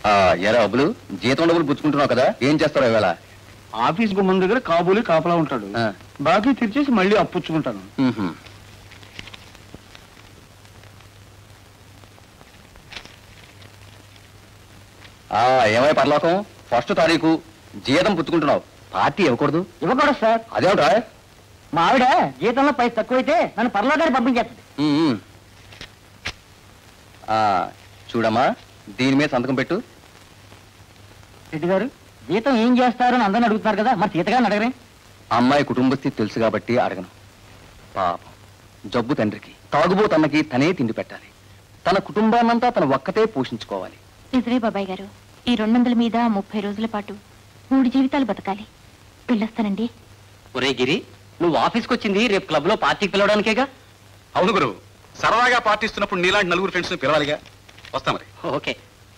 ఆ, ఎరా అబ్బులు జీతం డబ్బులు పుచ్చుకుంటున్నావు కదా ఏం చేస్తావు ఇవాళ ఆఫీస్ గుమ్మం దగ్గర కాబూలి కాపలా ఉంటాడు ఆ. బాకీ తెరిచేసి మళ్ళీ అప్పుచ్చుకుంటాను మ్హూ. ఆ, ఏమై పర్లోకం ఫస్ట్ తారీఖు జీతం పుచ్చుకుంటున్నావు పార్టీ ఇవ్వకూడదు ఇవ్వకూడదు సార్ అదేమిటా మా ఆవిడ జీతంలో పైసలు తక్కువైతే నన్ను పర్లోకాన్ని పంపించేస్తుంది మ్మ్. ఆ, చూడమ్మా దీని మీద సంతకం పెట్టు రెడ్డి గారు జీతం ఏం చేస్తారు అని అందరిని అడుగుతున్నారు కదా మరి సీతగారిని అడగరే అమ్మాయి కుటుంబ స్థితి తెలుసు కాబట్టి అడగను పాపం జబ్బు తండ్రికి తాగుబోతు అన్నకి తనే తిండి పెట్టాలి తన కుటుంబాన్నంతా తన ఒక్కతే పోషించుకోవాలి నిజమే బాబాయ్ గారు ఈ రెండు వందల మీద ముప్పై రోజుల పాటు మూడు జీవితాలు బతకాలి వెళ్ళొస్తానండి ఒరే గిరి నువ్వు ఆఫీస్కి వచ్చింది రేపు క్లబ్ లో పార్టీకి పిలవడానికేగా అవును గురు సరదాగా పాటిస్తున్నప్పుడు నీలాంటి నలుగురు ఫ్రెండ్స్ పిలవాలిగా వస్తా మరి ఓకే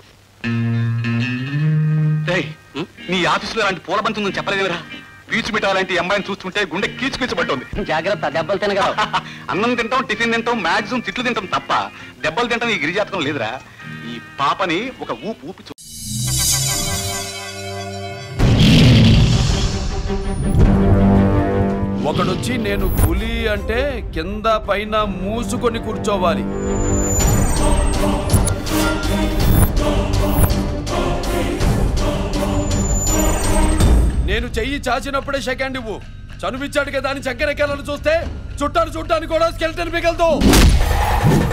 రేయ్, నీ ఆఫీసులో అలాంటి పూల బంతి ఉందని చెప్పలేదురా పీచు మిఠా లాంటి అమ్మాయిని చూస్తుంటే గుండె కీచు కీచుపట్టుంది జాగ్రత్త దెబ్బలు తినగా అన్నం తింటాం టిఫిన్ తింటాం మాక్సిమం తిట్లు తింటాం తప్ప దెబ్బలు తింటాం ఈ గిరిజాతకం లేదురా ఈ పాపని ఒక ఊపు ఊపి చూ- ఒకడొచ్చి నేను పులి అంటే కింద పైన మూసుకొని కూర్చోవాలి నేను చెయ్యి చాచినప్పుడే సెకండ్ ఇవ్వు చనువిచ్చాడు కదా అని చక్కెరెక్కాలని చూస్తే చుట్టాను చుట్టాను కూడా స్కెల్టన్ మిగలదు